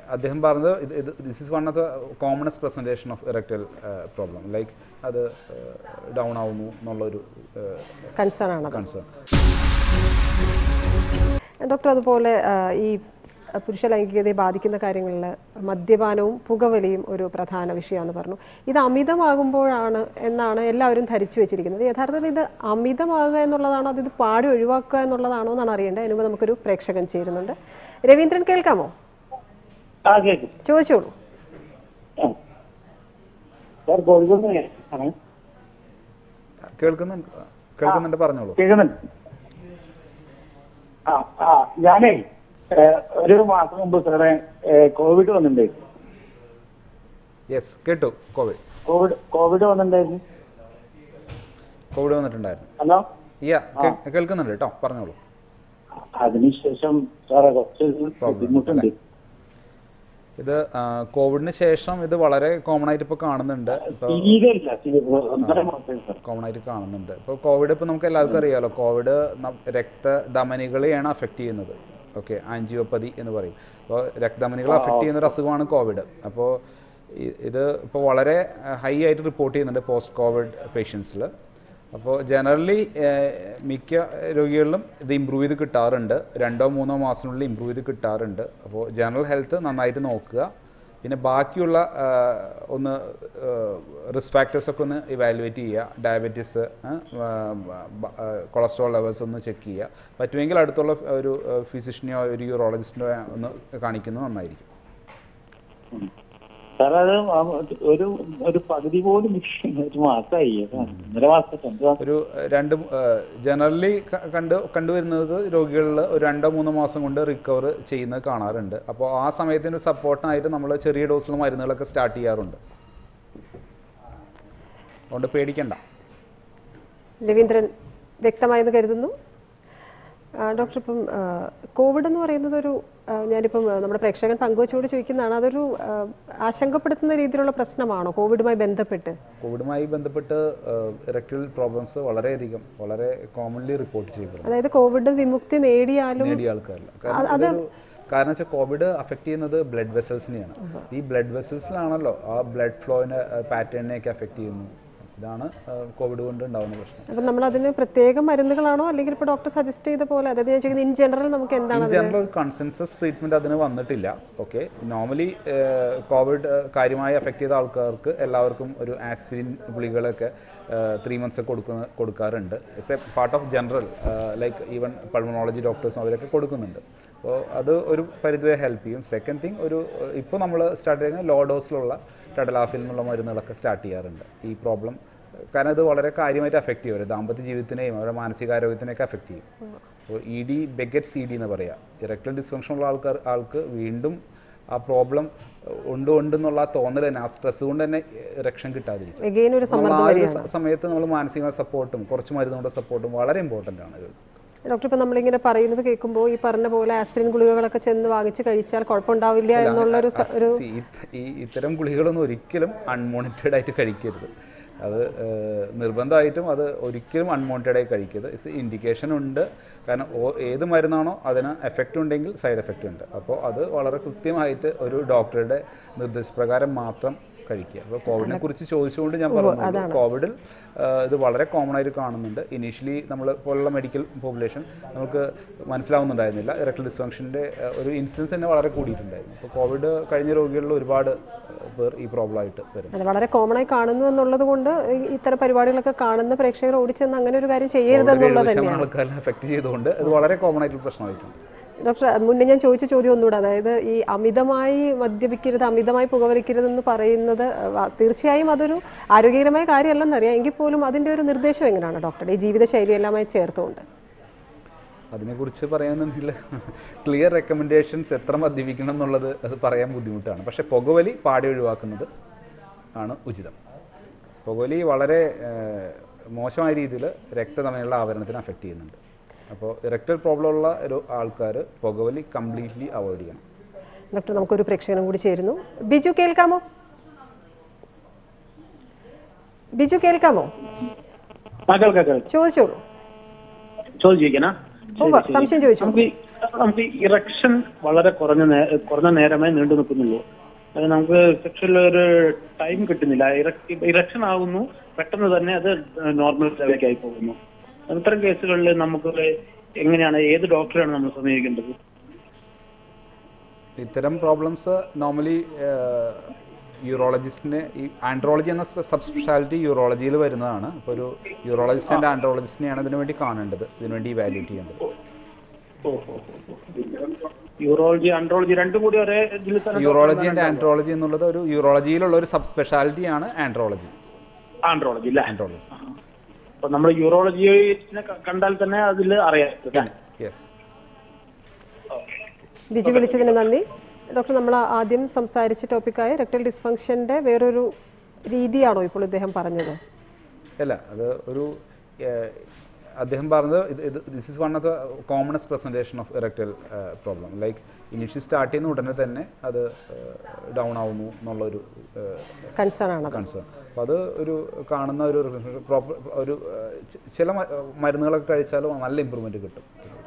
അദ്ദേഹം പറഞ്ഞത് ഇത് ഇത് this is one of the commonest presentation of erectile problem like അത് ഡൗൺ ആവുന്നു എന്നുള്ളൊരു കൺസേൺ ആണ് കൺസേൺ ഡോക്ടർ അതുപോലെ ആ, ഈ പുരുഷ ലൈംഗികതയെ ബാധിക്കുന്ന കാര്യങ്ങളിൽ മദ്യപാനവും പുകവലിയും ഒരു പ്രധാന വിഷയമാണെന്ന് പറഞ്ഞു ഇത് അമിതമാകുമ്പോഴാണ് എന്നാണ് എല്ലാവരും ധരിച്ചു വെച്ചിരിക്കുന്നത് യഥാർത്ഥത്തിൽ ഇത് അമിതമാകുക എന്നുള്ളതാണോ അത് ഇത് പാടി ഒഴിവാക്കുക എന്നുള്ളതാണോ എന്നാണ് അറിയേണ്ടത് അതിനുമ്പോൾ നമുക്കൊരു പ്രേക്ഷകൻ ചേരുന്നുണ്ട് രവീന്ദ്രൻ കേൾക്കാമോ ആ കേൾക്കും ചോദിച്ചോളൂ ആ. സാർ കോഴിക്കോട് ആണ് കേൾക്കുന്നുണ്ട് കേൾക്കുന്നുണ്ട് പറഞ്ഞോളൂ കേൾക്കുന്നുണ്ട് ആ ആ ഞാനേ ഏ, ഒരു മാസം മുമ്പ് സാറേ ഏ, കോവിഡ് വന്നിട്ടുണ്ട് യെസ് കേട്ടു കോവിഡ് കോവിഡ് കോവിഡ് വന്നിട്ടുണ്ടായിരുന്നു കോവിഡ് വന്നിട്ടുണ്ടായിരുന്നു ഹലോ യാ കേൾക്കുന്നുണ്ട് കേട്ടോ പറഞ്ഞോളൂ അതിനുശേഷം സാറേ കുറച്ച് ബുദ്ധിമുട്ടുണ്ട് ഇത് ആ, കോവിഡിന് ശേഷം ഇത് വളരെ കോമൺ ആയിട്ട് ഇപ്പോൾ കാണുന്നുണ്ട് ഇപ്പോൾ തീരെ ഇല്ല തീരെ ഒന്നര മാസം സാർ കോമൺ ആയിട്ട് കാണുന്നുണ്ട് ഇപ്പോൾ കോവിഡ് ഇപ്പോൾ നമുക്ക് എല്ലാവർക്കും അറിയാമല്ലോ കോവിഡ് ന- രക്തധമനികളെയാണ് അഫക്റ്റ് ചെയ്യുന്നത് ഓക്കെ ആൻജിയോപ്പതി എന്ന് പറയും അപ്പോൾ രക്തധമനികളെ അഫക്റ്റ് ചെയ്യുന്ന ഒരു അസുഖമാണ് കോവിഡ് അപ്പോൾ ഇ- ഇത് ഇപ്പോൾ വളരെ ഹൈ ആയിട്ട് റിപ്പോർട്ട് ചെയ്യുന്നുണ്ട് പോസ്റ്റ് കോവിഡ് പേഷ്യൻസിൽ അപ്പോൾ ജനറലി മിക്ക രോഗികളിലും ഇത് ഇമ്പ്രൂവ് ചെയ്ത് കിട്ടാറുണ്ട് രണ്ടോ മൂന്നോ മാസത്തിനുള്ളിൽ ഇമ്പ്രൂവ് ചെയ്ത് കിട്ടാറുണ്ട് അപ്പോൾ ജനറൽ ഹെൽത്ത് നന്നായിട്ട് നോക്കുക പിന്നെ ബാക്കിയുള്ള ആ, ഒന്ന് റിസ്ക് ഫാക്ടേഴ്സ് ഒക്കെ ഒന്ന് ഇവാലുവേറ്റ് ചെയ്യുക ഡയബറ്റീസ് കൊളസ്ട്രോൾ ലെവൽസ് ഒന്ന് ചെക്ക് ചെയ്യുക പറ്റുമെങ്കിൽ അടുത്തുള്ള ഒരു ഫിസിഷ്യനെയോ ഒരു യൂറോളജിസ്റ്റിനോ ഒന്ന് കാണിക്കുന്നത് നന്നായിരിക്കും സാർ അത് ഒരു ഒരു പകുതി പോലും ഒരു മാസമായി ഒന്നര മാസം രണ്ട് മാസം ഒരു ഏഹ്, രണ്ട് ജനറലി കണ്ട് കണ്ടുവരുന്നത് രോഗികളിൽ ഒരു രണ്ടോ മൂന്നോ മാസം കൊണ്ട് റിക്കവർ ചെയ്യുന്നത് കാണാറുണ്ട് അപ്പോൾ ആ സമയത്തിന് സപ്പോർട്ടിനായിട്ട് നമ്മൾ ചെറിയ ഡോസിലുള്ള മരുന്നുകളൊക്കെ സ്റ്റാർട്ട് ചെയ്യാറുണ്ട് അതുകൊണ്ട് പേടിക്കണ്ട രവീന്ദ്രൻ വ്യക്തമായെന്ന് കരുതുന്നു ആ, ഡോക്ടർ ഇപ്പം ആ, കോവിഡ് എന്ന് പറയുന്നത് ഒരു ആ, ഞാനിപ്പം ആ, നമ്മുടെ പ്രേക്ഷകൻ പങ്കുവച്ചോട് ചോദിക്കുന്നതാണ് അതൊരു ആ, ആശങ്കപ്പെടുത്തുന്ന രീതിയിലുള്ള പ്രശ്നമാണോ കോവിഡുമായി ബന്ധപ്പെട്ട് കോവിഡുമായി ബന്ധപ്പെട്ട് ഇറക്ടൽ പ്രോബ്ലംസ് വളരെയധികം വളരെ കോമൺലി റിപ്പോർട്ട് ചെയ്യപ്പെടുന്നു അതായത് കോവിഡ് വിമുക്തി നേടിയാലും നേടിയ ആൾക്കാരില്ല കാരണം ഇതൊരു കാരണം വെച്ചാൽ കോവിഡ് അഫക്റ്റ് ചെയ്യുന്നത് ബ്ലഡ് വെസൽസിനെയാണ് ഈ ബ്ലഡ് വെസൽസിലാണല്ലോ ആ ബ്ലഡ് ഫ്ലോയിനെ പാറ്റേണിനെയൊക്കെ അഫക്റ്റ് ചെയ്യുന്നു ഇതാണ് കോവിഡ് കൊണ്ട് ഉണ്ടാകുന്ന പ്രശ്നം അപ്പം നമ്മൾ അതിന് പ്രത്യേക മരുന്നുകളാണോ അല്ലെങ്കിൽ ഇപ്പോൾ ഡോക്ടർ സജസ്റ്റ് ചെയ്ത പോലെ അതായത് ഞാൻ ചോദിക്കുന്നത് ഇൻ ജനറൽ നമുക്ക് എന്താണ് ഇൻ ജനറൽ ഒരു കൺസെൻസസ് ട്രീറ്റ്മെന്റ് അതിന് വന്നിട്ടില്ല ഓക്കെ നോർമലി കോവിഡ് കാര്യമായി അഫക്റ്റ് ചെയ്ത ആൾക്കാർക്ക് എല്ലാവർക്കും ഒരു ആസ്പിരിൻ ഗുളികളൊക്കെ ത്രീ മന്ത്സ് കൊടുക്കുന്ന കൊടുക്കാറുണ്ട് it's a part of general like even pulmonology ഡോക്ടേഴ്സും അവരൊക്കെ കൊടുക്കുന്നുണ്ട് അപ്പോൾ അത് ഒരു പരിധിവരെ ഹെൽപ്പ് ചെയ്യും സെക്കൻഡ് തിങ് ഒരു ഇപ്പോൾ നമ്മൾ സ്റ്റാർട്ട് ചെയ്യുന്ന ലോ ഡോസിലുള്ള ടഡലാഫിൽ നിന്നുള്ള മരുന്നുകളൊക്കെ സ്റ്റാർട്ട് ചെയ്യാറുണ്ട് ഈ പ്രോബ്ലം കാരണം ഇത് വളരെ കാര്യമായിട്ട് അഫക്റ്റ് ചെയ്യും അവരുടെ ദാമ്പത്യ ജീവിതത്തിനെയും അവരുടെ മാനസികാരോഗ്യത്തിനെയൊക്കെ അഫക്റ്റ് ചെയ്യും അപ്പോൾ E D beget C D എന്ന് പറയാം ഇറക്ടൽ ഡിസ്ഫങ്ഷൻ ഉള്ള ആൾക്കാർ ആൾക്ക് വീണ്ടും ആ പ്രോബ്ലം ഉണ്ട് ഉണ്ട് എന്നുള്ള ആ തോന്നൽ തന്നെ ആ സ്ട്രെസ് കൊണ്ട് തന്നെ ഇറക്ഷൻ കിട്ടാതിരിക്കും എഗെയിൻ ഒരു നമ്മൾ സമ്മർദ്ദം ആ ഒരു വരികയാണ് സ- സമയത്ത് നമ്മൾ മാനസിക സപ്പോർട്ടും കുറച്ച് മരുന്നുകളുടെ സപ്പോർട്ടും വളരെ ഇമ്പോർട്ടൻ്റ് ആണ് ഇത് ഡോക്ടർ ഇപ്പം നമ്മളിങ്ങനെ പറയുന്നത് കേൾക്കുമ്പോൾ ഈ പറഞ്ഞ പോലെ ആസ്പിരിൻ ഗുളികകളൊക്കെ ചെന്ന് വാങ്ങിച്ച് കഴിച്ചാൽ കുഴപ്പമുണ്ടാവില്ല എന്നുള്ളൊരു സ- ഒരു See, ഇത്- ഈ ഇത്തരം ഗുളികളൊന്നും ഒരിക്കലും അൺമോണിറ്റഡ് ആയിട്ട് കഴിക്കരുത് അത് ഏഹ്, നിർബന്ധമായിട്ടും അത് ഒരിക്കലും അൺമോണിറ്റഡ് ആയി കഴിക്കരുത് ഇറ്റ്സ് ഇൻഡിക്കേഷൻ ഉണ്ട് കാരണം ഓ- ഏത് മരുന്നാണോ അതിന് എഫക്റ്റ് ഉണ്ടെങ്കിൽ സൈഡ് എഫക്റ്റ് ഉണ്ട് അപ്പോൾ അത് വളരെ കൃത്യമായിട്ട് ഒരു ഡോക്ടറുടെ നിർദ്ദേശപ്രകാരം മാത്രം കഴിക്കുക അപ്പോൾ കോവിഡിനെ കുറിച്ച് ചോദിച്ചുകൊണ്ട് ഞാൻ പറഞ്ഞു കോവിഡിൽ ആഹ്, ഇത് വളരെ കോമൺ ആയിട്ട് കാണുന്നുണ്ട് ഇനീഷ്യലി നമ്മൾ പോലുള്ള മെഡിക്കൽ പോപ്പുലേഷൻ നമുക്ക് മനസ്സിലാവുന്നുണ്ടായിരുന്നില്ല ഇറക്ടൽ ഡിസ്ഫങ്ഷൻ്റെ ഒരു ഇൻസിഡൻസ് തന്നെ വളരെ കൂടിയിട്ടുണ്ടായിരുന്നു അപ്പോൾ കോവിഡ് കഴിഞ്ഞ രോഗികളിൽ ഒരുപാട് ആഹ്, പേർ ഈ പ്രോബ്ലം ആയിട്ട് വരും അത് വളരെ കോമൺ ആയി കാണുന്നു എന്നുള്ളത് കൊണ്ട് ഈ ഇത്തരം പരിപാടികളൊക്കെ കാണുന്ന പ്രേക്ഷകർ ഓടിച്ചെന്ന് അങ്ങനെ ഒരു കാര്യം ചെയ്യരുതെന്നുള്ളത് എഴുപത് ശതമാനം തന്നെയാണ് ആൾക്കാരെ അഫക്റ്റ് ചെയ്തുകൊണ്ട് ഇത് വളരെ കോമൺ ആയിട്ടുള്ള പ്രശ്നമായിട്ടുണ്ട് ഡോക്ടർ മുന്നേ ഞാൻ ചോദിച്ച ചോദ്യം ഒന്നുകൂടെ അതായത് ഈ അമിതമായി മദ്യപിക്കരുത് അമിതമായി പുകവലിക്കരുതെന്ന് പറയുന്നത് വ- തീർച്ചയായും അതൊരു ആരോഗ്യകരമായ കാര്യമല്ലെന്നറിയാം എങ്കിൽ പോലും അതിൻ്റെ ഒരു നിർദ്ദേശം എങ്ങനെയാണ് ഡോക്ടറുടെ ഈ ജീവിതശൈലി എല്ലാമായി ചേർത്തുകൊണ്ട് അതിനെക്കുറിച്ച് പറയാന്നുണ്ടെങ്കിൽ ക്ലിയർ റെക്കമെൻഡേഷൻസ് എത്ര മദ്യപിക്കണം എന്നുള്ളത് അത് പറയാൻ ബുദ്ധിമുട്ടാണ് പക്ഷേ പുകവലി പാടി ഒഴിവാക്കുന്നത് ആണ് ഉചിതം പുകവലി വളരെ ഏഹ്, മോശമായ രീതിയിൽ രക്തതമയുള്ള ആവരണത്തിന് അഫക്റ്റ് ചെയ്യുന്നുണ്ട് അപ്പോൾ ഇറക്ടൽ പ്രോബ്ലം ഉള്ള ഒരു ആൾക്കാർ പുകവലി കംപ്ലീറ്റ്ലി അവോയ്ഡ് ചെയ്യണം ഡോക്ടർ നമുക്കൊരു പ്രേക്ഷകനും കൂടി ചേരുന്നു ബിജു കേൾക്കാമോ ബിജു കേൾക്കാമോ ആ കേൾക്കാം കേൾക്കാം ചോദിച്ചോളൂ ചോദിച്ചിരിക്കണ ഉവ്വ്, സംശയം ചോദിച്ചോളൂ നമുക്ക് ഈ- നമുക്ക് ഇറക്ഷൻ വളരെ കുറഞ്ഞ നേ- കുറഞ്ഞ നേരമേ നീണ്ടു നിൽക്കുന്നുള്ളൂ അത് നമുക്ക് സെക്ഷനിൽ ഒരു ടൈം കിട്ടുന്നില്ല ഇറക്ഷൻ ആകുന്നു പെട്ടെന്ന് തന്നെ അത് നോർമൽ ലെവലിലേക്ക് ആയി പോകുന്നു അത്തരം കേസുകളിൽ നമുക്ക് എങ്ങനെയാണ് ഏത് ഡോക്ടറെയാണ് നമ്മൾ സമീപിക്കേണ്ടത് ഇത്തരം പ്രോബ്ലംസ് നോർമലി യൂറോളജിസ്റ്റിന് ഈ ആൻഡ്രോളജി എന്ന സബ് സ്പെഷ്യാലിറ്റി യൂറോളജിയിൽ വരുന്നതാണ് അപ്പോൾ ഒരു യൂറോളജിസ്റ്റ് ആൻഡ് ആൻഡ്രോളജിസ്റ്റിനെയാണ് ഇതിനു വേണ്ടി കാണേണ്ടത് ഇതിനു വേണ്ടി ഇവാലുവേറ്റ് ചെയ്യേണ്ടത് യൂറോളജി ആൻഡ്രോളജി രണ്ടും കൂടി ഒരേ ഇതിൽ തന്നെ യൂറോളജി ആൻഡ് ആൻഡ്രോളജി എന്നുള്ളത് ഒരു യൂറോളജിയിലുള്ള ഒരു സബ് സ്പെഷ്യാലിറ്റിയാണ് ആൻഡ്രോളജി ആൻഡ്രോളജി അല്ലേ ആൻഡ്രോളജി അപ്പൊ നമ്മൾ യൂറോളജിനെ കണ്ടാൽ തന്നെ അതിൽ അറിയാം അല്ലേ? യെസ് ബിജു വിളിച്ചതിന് നന്ദി ഡോക്ടർ നമ്മൾ ആദ്യം സംസാരിച്ച ടോപ്പിക്കായ റെക്ടൽ ഡിസ്ഫങ്ഷന്റെ വേറൊരു രീതിയാണോ ഇപ്പോൾ ഇദ്ദേഹം പറഞ്ഞത് അല്ല അത് ഒരു ഏഹ്, അദ്ദേഹം പറഞ്ഞത് ഇത് ഇത് this is one of the commonest presentation of erectile problem like initial start ചെയ്യുന്ന ഉടനെ തന്നെ അത് ഡൗൺ ആവുന്നു എന്നുള്ളൊരു കൺസേൺ ആണ് കൺസേൺ അപ്പോൾ അത് ഒരു കാണുന്ന ഒരു പ്രോപ്പർ ഒരു ഏഹ്, ചി- ചില മ- മരുന്നുകളൊക്കെ കഴിച്ചാൽ നല്ല ഇമ്പ്രൂവ്മെൻറ്റ് കിട്ടും